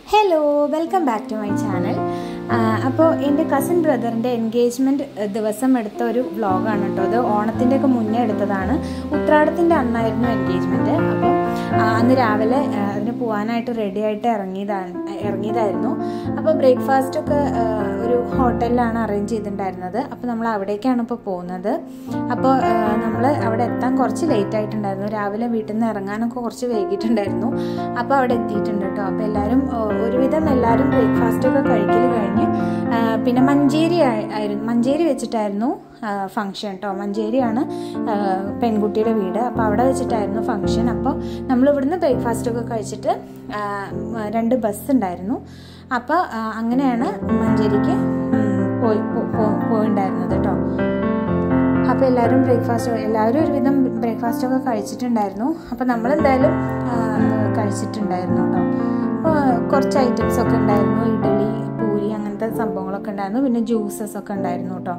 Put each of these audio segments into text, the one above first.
hello welcome back to my channel അപ്പോൾ എൻ്റെ cousin ബ്രദറിൻ്റെ എൻഗേജ്മെൻറ്റ് ദിവസം എടുത്ത ഒരു വ്ളോഗാണ് കേട്ടോ അത് ഓണത്തിൻ്റെ ഒക്കെ മുന്നേ എടുത്തതാണ് ഉത്രാടത്തിൻ്റെ അന്നായിരുന്നു എൻഗേജ്മെൻറ്റ് അപ്പോൾ അന്ന് രാവിലെ ആ, അതിന് പോകാനായിട്ട് റെഡി ആയിട്ട് ഇറങ്ങിയതാണ് ഇറങ്ങിയതായിരുന്നു അപ്പോൾ ബ്രേക്ക്ഫാസ്റ്റ് ഒക്കെ ആ, ഒരു ഹോട്ടലിലാണ് അറേഞ്ച് ചെയ്തിട്ടുണ്ടായിരുന്നത് അപ്പോൾ നമ്മൾ അവിടേക്കാണ് ഇപ്പോൾ പോകുന്നത് അപ്പോൾ നമ്മൾ അവിടെ എത്താൻ കുറച്ച് ലേറ്റ് ആയിട്ടുണ്ടായിരുന്നു രാവിലെ വീട്ടിൽ നിന്ന് ഇറങ്ങാനൊക്കെ കുറച്ച് വൈകിട്ടുണ്ടായിരുന്നു അപ്പോൾ അവിടെ എത്തിയിട്ടുണ്ട് കേട്ടോ അപ്പോൾ എല്ലാവരും ആ, ഒരുവിധം എല്ലാവരും ബ്രേക്ക്ഫാസ്റ്റ് ഒക്കെ കഴിക്കൽ കഴിഞ്ഞ് ആ, പിന്നെ മഞ്ചേരി ആയി- ആയിരുന്നു മഞ്ചേരി വെച്ചിട്ടായിരുന്നു ഫങ്ഷൻ കേട്ടോ മഞ്ചേരിയാണ് ആ, പെൺകുട്ടിയുടെ വീട് അപ്പോൾ അവിടെ വെച്ചിട്ടായിരുന്നു ഫങ്ഷൻ അപ്പോൾ നമ്മൾ ഇവിടുന്ന് ബ്രേക്ക്ഫാസ്റ്റ് ഒക്കെ കഴിച്ചിട്ട് ആ, രണ്ട് ബസ് ഉണ്ടായിരുന്നു അപ്പോൾ ആ, അങ്ങനെയാണ് മഞ്ചേരിക്ക് ഉം, പോയി പോ- പോ- പോയിണ്ടായിരുന്നത് കേട്ടോ അപ്പോൾ എല്ലാവരും ബ്രേക്ക്ഫാസ്റ്റ് എല്ലാവരും ഒരുവിധം ബ്രേക്ക്ഫാസ്റ്റ് ഒക്കെ കഴിച്ചിട്ടുണ്ടായിരുന്നു അപ്പോൾ നമ്മൾ എന്തായാലും ആ, കഴിച്ചിട്ടുണ്ടായിരുന്നു കേട്ടോ അപ്പോൾ കുറച്ച് ഐറ്റംസ് ഒക്കെ ഉണ്ടായിരുന്നു ഇഡ്ഡലി പൂരി അങ്ങനത്തെ സംഭവങ്ങളൊക്കെ ഉണ്ടായിരുന്നു പിന്നെ ജ്യൂസസ് ഒക്കെ ഉണ്ടായിരുന്നു കേട്ടോ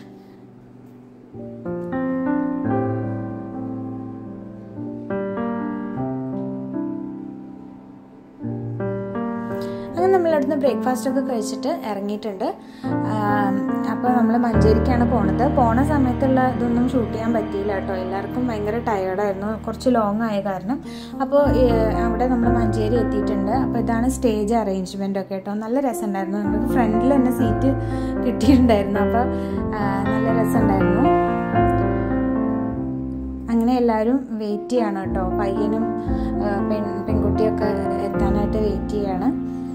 അങ്ങനെ നമ്മൾ അവിടുന്ന് ബ്രേക്ക്ഫാസ്റ്റ് ഒക്കെ കഴിച്ചിട്ട് ഇറങ്ങിയിട്ടുണ്ട് അപ്പോൾ നമ്മൾ മഞ്ചേരിക്കാണ് പോണത് പോണ സമയത്തുള്ള ഇതൊന്നും ഷൂട്ട് ചെയ്യാൻ പറ്റിയില്ല കേട്ടോ എല്ലാവർക്കും ഭയങ്കര ടയേർഡായിരുന്നു കുറച്ച് ലോങ് ആയ കാരണം അപ്പോൾ അവിടെ നമ്മൾ മഞ്ചേരി എത്തിയിട്ടുണ്ട് അപ്പോൾ ഇതാണ് സ്റ്റേജ് അറേഞ്ച്മെൻ്റ് ഒക്കെ കേട്ടോ നല്ല രസമുണ്ടായിരുന്നു നമുക്ക് ഫ്രണ്ടിൽ തന്നെ സീറ്റ് കിട്ടിയിട്ടുണ്ടായിരുന്നു അപ്പോൾ നല്ല രസമുണ്ടായിരുന്നു അങ്ങനെ എല്ലാവരും വെയിറ്റ് ചെയ്യാണ് കേട്ടോ പയ്യനും ആ, പെൺ പെൺകുട്ടിയൊക്കെ എത്താനായിട്ട് വെയിറ്റ് ചെയ്യാണ്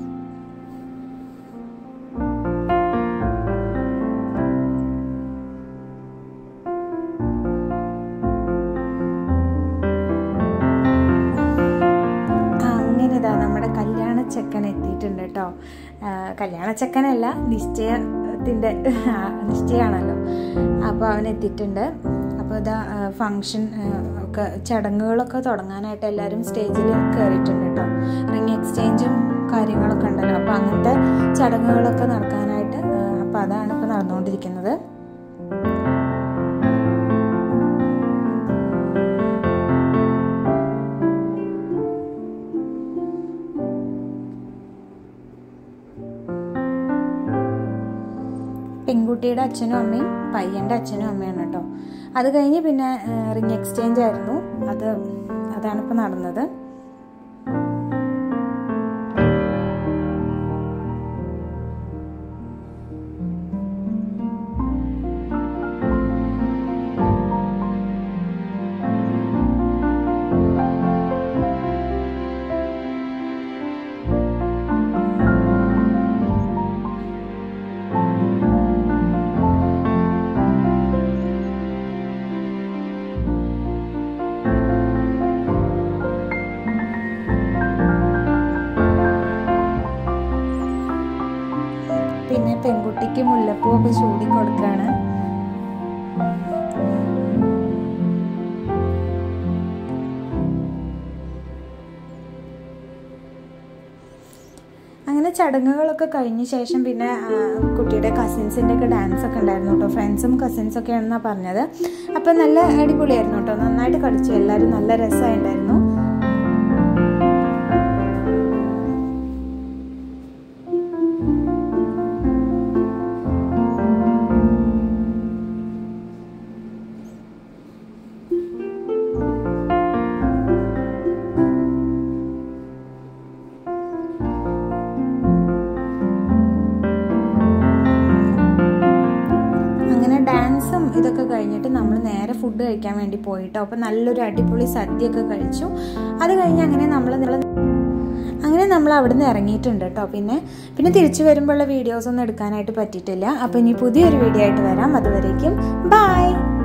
ആ, അങ്ങനെ ഇതാ നമ്മുടെ കല്യാണ ചെക്കൻ എത്തിയിട്ടുണ്ട് കേട്ടോ കല്യാണ ചെക്കനല്ല നിശ്ചയത്തിൻ്റെ നിശ്ചയമാണല്ലോ അപ്പോൾ അവൻ എത്തിയിട്ടുണ്ട് അപ്പോൾ ഇതാ ഫങ്ഷൻ ഒക്കെ ചടങ്ങുകളൊക്കെ തുടങ്ങാനായിട്ട് എല്ലാവരും സ്റ്റേജിൽ കയറിയിട്ടുണ്ട് കേട്ടോ റിങ് എക്സ്ചേഞ്ചും കാര്യങ്ങളൊക്കെ ഉണ്ടല്ലോ അപ്പോൾ അങ്ങനത്തെ ചടങ്ങുകളൊക്കെ നടക്കാനായിട്ട് അപ്പോൾ അതാണ് ഇപ്പോൾ നടന്നുകൊണ്ടിരിക്കുന്നത് പെൺകുട്ടിയുടെ അച്ഛനും അമ്മയും പയ്യൻ്റെ അച്ഛനും അമ്മയാണ് കേട്ടോ അത് കഴിഞ്ഞ് പിന്നെ റിങ് എക്സ്ചേഞ്ച് ആയിരുന്നു അത് അതാണ് ഇപ്പോൾ നടന്നത് പിന്നെ പെൺകുട്ടിക്ക് മുല്ലപ്പൂ ഒക്കെ ചൂടി കൊടുക്കുകയാണ് അങ്ങനെ ചടങ്ങുകളൊക്കെ കഴിഞ്ഞ ശേഷം പിന്നെ ആ, കുട്ടിയുടെ കസിൻസിൻ്റെ ഒക്കെ ഡാൻസ് ഒക്കെ ഉണ്ടായിരുന്നു കേട്ടോ ഫ്രണ്ട്സും കസിൻസും ഒക്കെ ആണെന്നാണ് പറഞ്ഞത് അപ്പോൾ നല്ല അടിപൊളിയായിരുന്നു കേട്ടോ നന്നായിട്ട് കളിച്ചു എല്ലാവരും നല്ല രസമായിട്ടുണ്ടായിരുന്നു അങ്ങനെ ഡാൻസും ഇതൊക്കെ കഴിഞ്ഞിട്ട് നമ്മൾ നേരെ ഫുഡ് കഴിക്കാൻ വേണ്ടി പോയിട്ടോ അപ്പോൾ നല്ലൊരു അടിപൊളി സദ്യയൊക്കെ കഴിച്ചു അത് കഴിഞ്ഞ് അങ്ങനെ നമ്മൾ അങ്ങനെ നമ്മൾ അവിടെ നിന്ന് ഇറങ്ങിയിട്ടുണ്ട് കേട്ടോ പിന്നെ പിന്നെ തിരിച്ചു വരുമ്പോഴുള്ള വീഡിയോസ് ഒന്നും എടുക്കാനായിട്ട് പറ്റിയിട്ടില്ല അപ്പോൾ ഇനി പുതിയൊരു വീഡിയോ ആയിട്ട് വരാം അതുവരേക്കും ബൈ